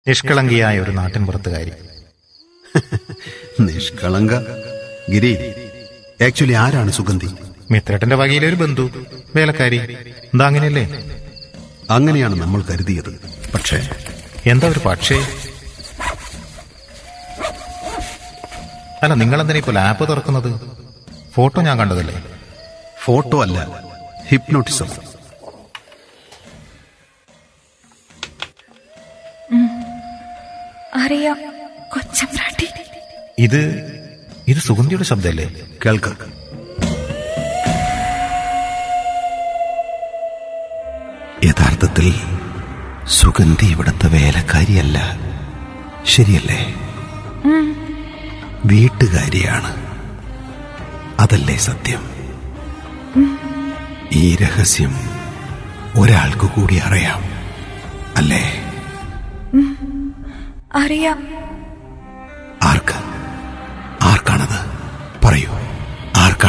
നിഷ്കളങ്കിയായ ഒരു നാട്ടിൻ പുറത്തുകാരി നിഷ്കളങ്ക ഗിരി ആക്ച്വലി ആരാണ് സുഗന്ധി മിത്രേട്ടന്റെ വകയിലെ ഒരു ബന്ധു വേലക്കാരി എന്താ അങ്ങനെയല്ലേ അങ്ങനെയാണ് നമ്മൾ കരുതിയത് പക്ഷേ എന്താ ഒരു പക്ഷേ അല്ല നിങ്ങളെന്തിനാ ഇപ്പൊ ലാപ്പ് തുറക്കുന്നത് ഫോട്ടോ ഞാൻ കണ്ടതല്ലേ ഫോട്ടോ അല്ല ഹിപ്നോട്ടിസം അറിയാം കൊച്ചമ്പ്രാട്ടി ഇത് ഇത് സുഗന്ധിയുടെ ശബ്ദമല്ലേ കേൾക്ക യഥാർത്ഥത്തിൽ സുഗന്ധി ഇവിടുത്തെ വേലക്കാരിയല്ല ശരിയല്ലേ വീട്ടുകാരിയാണ് അതല്ലേ സത്യം ഈ രഹസ്യം ഒരാൾക്ക് കൂടി അറിയാം അല്ലേ അറിയാം ആർക്ക് ആർക്കാണത് പറയൂ